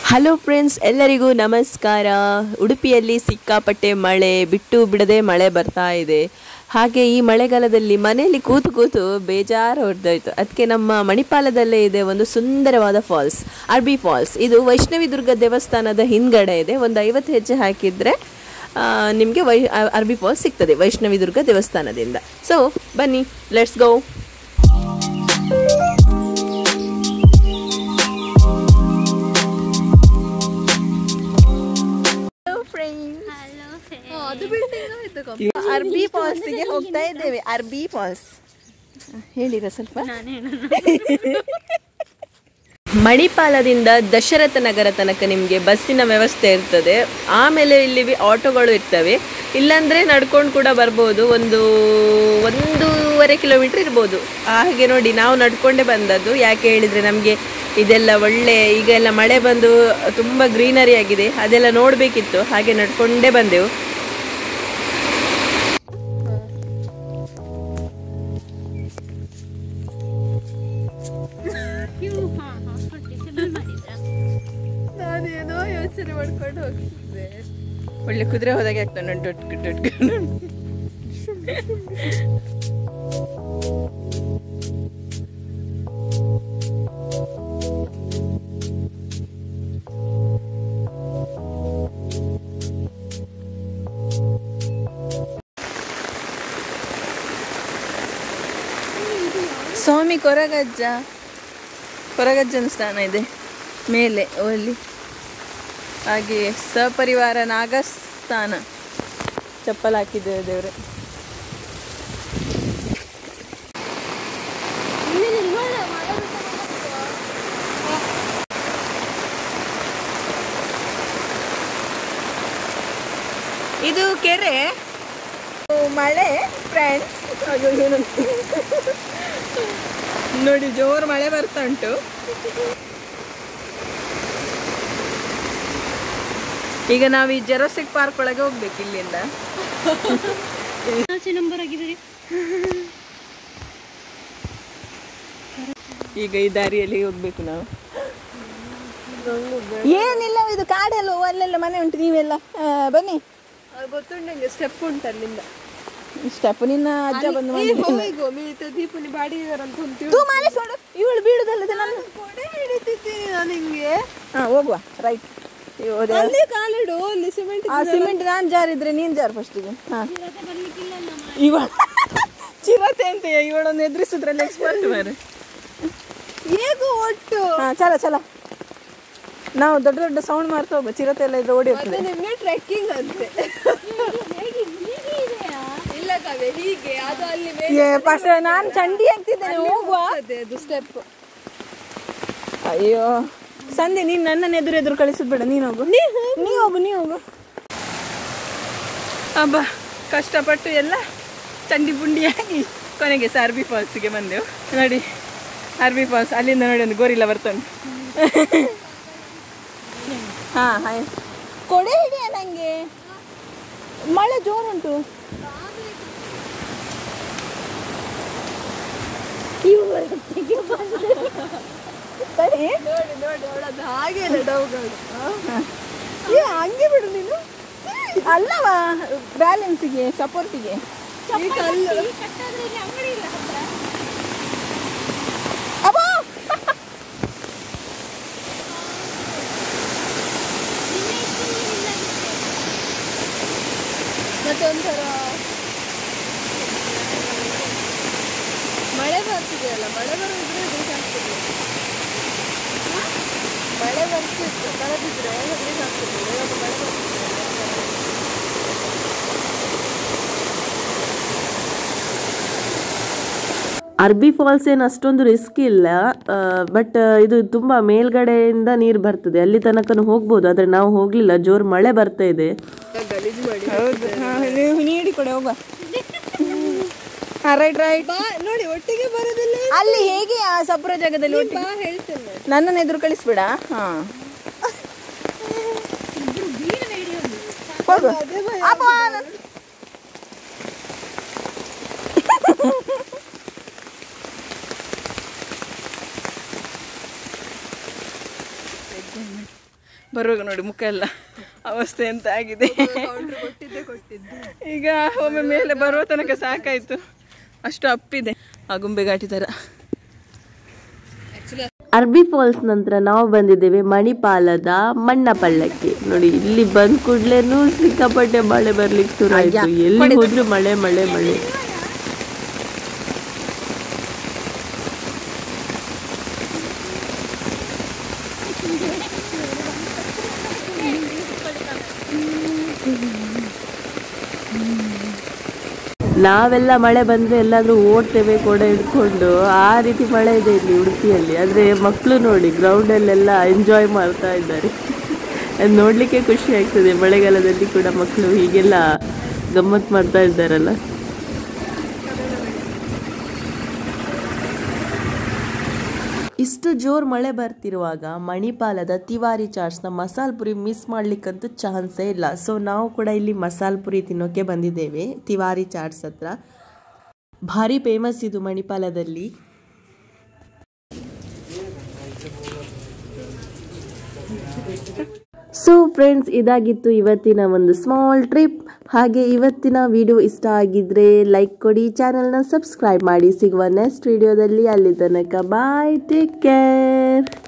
hello friends ಎಲ್ಲರಿಗೂ ನಮಸ್ಕಾರ ಉಡುಪಿಯಲ್ಲಿ ಸಿಕ್ಕಾಪಟ್ಟೆ ಮಳೆ ಬಿಟ್ಟು ಬಿಡದೆ ಮಳೆ ಬರ್ತಾ ಇದೆ ಹಾಗೆ ಈ ಮಳೆಗಾಲದಲ್ಲಿ ಮನೆಯಲ್ಲಿ ಕೂತು ಕೂತು ಬೇಜಾರು ಹೊಡೆದೋಯ್ತು ಅದಕ್ಕೆ ನಮ್ಮ ಮಣಿಪಾಲದಲ್ಲೇ ಇದೆ ಒಂದು ಸುಂದರವಾದ ಫಾಲ್ಸ್ ಅರ್ಬಿ ಫಾಲ್ಸ್ ಇದು ವೈಷ್ಣವಿ ದುರ್ಗ ದೇವಸ್ಥಾನದ ಹಿಂದ್ಗಡೆ ಇದೆ ಒಂದು ಐವತ್ತು ಹೆಜ್ಜೆ ಹಾಕಿದರೆ ನಿಮಗೆ ವೈ ಅರ್ಬಿ ಫಾಲ್ಸ್ ಸಿಗ್ತದೆ ವೈಷ್ಣವಿ ದುರ್ಗ ದೇವಸ್ಥಾನದಿಂದ ಸೊ ಬನ್ನಿ ಲೆಟ್ಸ್ ಗೋ ಅರ್ಬಿ ಫಾಲ್ಸ್ಗೆ ಹೋಗ್ತಾ ಇದ್ದೇವೆ ಅರ್ಬಿ ಫಾಲ್ಸ್ ಹೇಳಿರ ಸ್ವಲ್ಪ ಮಣಿಪಾಲದಿಂದ ದಶರಥ ನಗರ ತನಕ ನಿಮಗೆ ಬಸ್ಸಿನ ವ್ಯವಸ್ಥೆ ಇರ್ತದೆ ಆಮೇಲೆ ಇಲ್ಲಿ ಆಟೋಗಳು ಇರ್ತವೆ ಇಲ್ಲಾಂದರೆ ನಡ್ಕೊಂಡು ಕೂಡ ಬರ್ಬೋದು ಒಂದು ಒಂದೂವರೆ ಕಿಲೋಮೀಟ್ರ್ ಇರ್ಬೋದು ಹಾಗೆ ನೋಡಿ ನಾವು ನಡ್ಕೊಂಡೇ ಬಂದದ್ದು ಯಾಕೆ ಹೇಳಿದರೆ ನಮಗೆ ಇದೆಲ್ಲ ಒಳ್ಳೆ ಈಗ ಎಲ್ಲ ಮಳೆ ಬಂದು ತುಂಬ ಗ್ರೀನರಿ ಆಗಿದೆ ಅದೆಲ್ಲ ನೋಡಬೇಕಿತ್ತು ಹಾಗೆ ನಡ್ಕೊಂಡೇ ಬಂದೆವು ನಾನೇನೋ ಯೋಚನೆ ಮಾಡ್ಕೊಂಡು ಹೋಗ್ತಿದ್ದೆ ಒಳ್ಳೆ ಕುದುರೆ ಹೋದಾಗೆ ಆಗ್ತಾನೆ ನೋಡಿ ಡೊಟ್ಕು ಡೊಟ್ಕು ಸ್ವಾಮಿ ಕೊರಗಜ್ಜ ಕೊರಗಜ್ಜನ ಸ್ಥಾನ ಇದೆ ಮೇಲೆ ಅಲ್ಲಿ ಹಾಗೆ ಸಪರಿವಾರ ನಾಗಸ್ಥಾನ ಚಪ್ಪಲ್ ಹಾಕಿದ್ದೇವೆ ದೇವ್ರೆ ಇದು ಕೆರೆ ಇದು ಮಳೆ ಫ್ರೆಂಡ್ಸ್ ನೋಡಿ ಜೋರು ಮಳೆ ಬರ್ತಾ ಉಂಟು ಈಗ ನಾವು ಈ ಜೆರೋಸಿಕ್ ಪಾರ್ಕ್ ಒಳಗೆ ಹೋಗ್ಬೇಕು ಇಲ್ಲಿಂದ ನಂಬರ್ ಆಗಿದ್ದೀರಿ ಈಗ ಈ ದಾರಿಯಲ್ಲಿ ಹೋಗ್ಬೇಕು ನಾವು ಏನಿಲ್ಲ ಇದು ಕಾಡೆಲ್ಲ ಅಲ್ಲೆಲ್ಲ ಮನೆ ಉಂಟು ನೀವೆಲ್ಲ ಆ, ಬನ್ನಿ ಗೊತ್ತುಂಡಂಗೆ ಸ್ಟೆಪ್ ಉಂಟು ಅಲ್ಲಿಂದ ಸ್ಟೆಪ್ ನಿನ್ನ ಅಜ್ಜ ಬಂದು ಹೋಗಿಗೋ ಮೀತ ದೀಪನಿ ಬಾಡಿಗೆಗಾರಂತ ಹೊಂತೀವಿ ತೂ ಮಾಲೆ ಸೋಡು ಇವಳು ಬೀಳುದಲ್ಲದೆ ನಾನು ಕೊಡೆ ಹಿಡಿತಿದ್ದೀನಿ ನಾನು ಹಿಂಗೆ ಹಾ ಹೋಗುವ ರೈಟ್ ಅಲ್ಲಿ ಕಾಲಿಡು ಅಲ್ಲಿ ಸಿಮೆಂಟ್ ಆ ಸಿಮೆಂಟ್ ನಾನ್ ಜಾರಿದ್ರೆ ನೀನ್ ಜಾರು ಫಸ್ಟಿಗೆ ಹಾ ಇವ ಚಿರತೆ ಅಂತ ಇವಳನ್ನು ಎದುರಿಸಿದ್ರಲ್ಲಿ ಎಕ್ಸ್ಪರ್ಟ್ ಮಾರೆ ಹೇಗೂ ಒಟ್ಟು ಹಾ ಚಲ ಚಲ ನಾವು ದೊಡ್ಡ ದೊಡ್ಡ ಸೌಂಡ್ ಮಾಡ್ತಾ ಹೋಗ್ಬ ಚಿರತೆ ಎಲ್ಲ ಇದ್ರೆ ಓಡಿ ಹೋಗ್ತದೆ ಅದು ನಿಮ್ಗೆ ಟ್ರೆಕ್ಕಿಂಗ್ ಅಂತೆ ಇಲ್ಲ ಕವೆ ಹೀಗೆ ಅದು ಅಲ್ಲಿ ಮೇಲೆ ಏ ಫಸ್ಟ್ ನಾನು ಚಂಡಿ ಆಗ್ತಿದ್ದೇನೆ ಹೋಗುವ ಅದೇ ಅದು ಸ್ಟೆಪ್ ಅಯ್ಯೋ ಸಂಧ್ಯೆ ನೀನ್ ನನ್ನನ್ನು ಎದುರು ಎದುರು ಕಳಿಸೋದು ಬೇಡ ನೀನು ಹೋಗು ನೀ ಹೋಗು ನೀ ಹೋಗು ಅಬ್ಬಾ ಕಷ್ಟಪಟ್ಟು ಎಲ್ಲ ಚಂಡಿ ಪುಂಡಿಯಾಗಿ ಕೊನೆಗೆ ಸಹ ಅರ್ಬಿ ಫಾಲ್ಸ್ಗೆ ಬಂದೆವು ನೋಡಿ ಅರ್ಬಿ ಫಾಲ್ಸ್ ಅಲ್ಲಿಂದ ನೋಡಿ ಒಂದು ಗೋರಿಲ್ಲ ಬರ್ತುಂಟು ಹಾ ಹಾಯ್ ಕೊಡೆ ಹಿಡಿಯ ನಂಗೆ ಮಳೆ ಜೋರುಂಟು ಸರಿ ನೋಡಿ ನೋಡಿ ಅವಳದ್ದು ಹಾಗೆ ಇಲ್ಲ ಡೌಗಳು ಏ ಹಂಗೆ ಬಿಡು ನೀನು ಅಲ್ಲವಾ ಬ್ಯಾಲೆನ್ಸಿಗೆ ಸಪೋರ್ಟಿಗೆ ಈ ಕಲ್ಲು ಅಬ್ಬಾ ಮತ್ತೆ ಒಂಥರ ಮಳೆ ಬರ್ತಿದೆಯಲ್ಲ ಮಳೆ ಬರೋದಿದ್ರೆ ಬೇಕಾಗ್ತದೆ ಮಳೆ ಬರ್ತಿತ್ತು ಬರದಿದ್ರೆ ಬೇಕಾಗ್ತದೆ ಇವಾಗ ಮಳೆ ಬರ್ತಿದೆ ಅರ್ಬಿ ಫಾಲ್ಸ್ ಏನು ಅಷ್ಟೊಂದು ರಿಸ್ಕ್ ಇಲ್ಲ ಬಟ್ ಇದು ತುಂಬ ಮೇಲ್ಗಡೆಯಿಂದ ನೀರು ಬರ್ತದೆ ಅಲ್ಲಿ ತನಕ ಹೋಗ್ಬೋದು ಆದರೆ ನಾವು ಹೋಗಲಿಲ್ಲ ಜೋರು ಮಳೆ ಬರ್ತಾ ಇದೆ ಗಲೀಜು ಮಾಡಿ ಹೌದು ಹಾ, ನೀವು ನೀಡಿ ಕೊಡೆ ಹೋಗುವ ಹಾ ರೈಟ್ ರೈಟ್ ಬಾ ನೋಡಿ ಒಟ್ಟಿಗೆ ಬರೋದಿಲ್ಲ ಅಲ್ಲಿ ಹೇಗೆ ಆ ಸಪುರ ಜಾಗದಲ್ಲಿ ಒಟ್ಟಿಗೆ ಬಾ ಹೇಳ್ತೇನೆ ನನ್ನನ್ನು ಎದುರು ಕಳಿಸ್ಬೇಡ ಹಾ ಹೋಗು ಅಬ್ಬಾ, ನಾನು- ಬರುವಾಗ ನೋಡಿ ಮುಖ ಎಲ್ಲ ಅವಸ್ಥೆ ಎಂತ ಆಗಿದೆ ಕೌಂಟ್ರ್ ಕೊಟ್ಟಿದ್ದೆ ಕೊಟ್ಟಿದ್ದೆ ಈಗ ಒಮ್ಮೆ ಮೇಲೆ ಬರುವ ತನಕ ಸಾಕಾಯ್ತು ಅಷ್ಟು ಅಪ್ಪಿದೆ ಆ ಗುಂಬೆ ಘಾಟಿ ಥರ ಅರ್ಬಿ ಫಾಲ್ಸ್ ನಂತರ ನಾವು ಬಂದಿದ್ದೇವೆ ಮಣಿಪಾಲದ ಮಣ್ಣ ಪಳ್ಳಕ್ಕೆ ನೋಡಿ ಇಲ್ಲಿ ಬಂದ್ ಕೂಡ್ಲೇನು ಸಿಕ್ಕಾಪಟ್ಟೆ ಮಳೆ ಬರ್ಲಿಕ್ಕೆ ಶುರು ಆಯ್ತು ಎಲ್ಲಿ ಹೋದ್ರು ಮಳೆ ಮಳೆ ಮಳೆ ನಾವೆಲ್ಲ ಮಳೆ ಬಂದ್ರೆ ಎಲ್ಲಾದ್ರೂ ಓಡ್ತೇವೆ ಕೂಡ ಹಿಡ್ಕೊಂಡು ಆ ರೀತಿ ಮಳೆ ಇದೆ ಇಲ್ಲಿ ಉಡುಪಿಯಲ್ಲಿ ಆದ್ರೆ ಮಕ್ಕಳು ನೋಡಿ ಗ್ರೌಂಡಲ್ಲೆಲ್ಲ ಎಂಜಾಯ್ ಮಾಡ್ತಾ ಇದ್ದಾರೆ ಅದು ನೋಡ್ಲಿಕ್ಕೆ ಖುಷಿ ಆಗ್ತದೆ ಮಳೆಗಾಲದಲ್ಲಿ ಕೂಡ ಮಕ್ಕಳು ಹೀಗೆಲ್ಲ ಗಮ್ಮತ್ ಮಾಡ್ತಾ ಇದ್ದಾರಲ್ಲ ಇಷ್ಟು ಜೋರ್ ಮಳೆ ಬರ್ತಿರುವಾಗ ಮಣಿಪಾಲದ ತಿವಾರಿ ಚಾಟ್ಸ್ನ ಮಸಾಲ್ ಪುರಿ ಮಿಸ್ ಮಾಡ್ಲಿಕ್ಕಂತೂ ಚಾನ್ಸೇ ಇಲ್ಲ ಸೊ ನಾವು ಕೂಡ ಇಲ್ಲಿ ಮಸಾಲ್ ಪುರಿ ತಿನ್ನೋಕೆ ಬಂದಿದ್ದೇವೆ ತಿವಾರಿ ಚಾಟ್ಸ್ ಹತ್ರ ಭಾರಿ ಫೇಮಸ್ ಇದು ಮಣಿಪಾಲದಲ್ಲಿ ಸೊ ಫ್ರೆಂಡ್ಸ್ ಇದಾಗಿತ್ತು ಇವತ್ತಿನ ಒಂದು ಸ್ಮಾಲ್ ಟ್ರಿಪ್ ಹಾಗೆ ಇವತ್ತಿನ ವಿಡಿಯೋ ಇಷ್ಟ ಆಗಿದ್ರೆ ಲೈಕ್ ಕೊಡಿ ಚಾನಲ್ನ ಸಬ್ಸ್ಕ್ರೈಬ್ ಮಾಡಿ ಸಿಗುವ ನೆಕ್ಸ್ಟ್ ವಿಡಿಯೋದಲ್ಲಿ ಅಲ್ಲಿ ತನಕ ಬಾಯ್ ಟೇಕ್ ಕೇರ್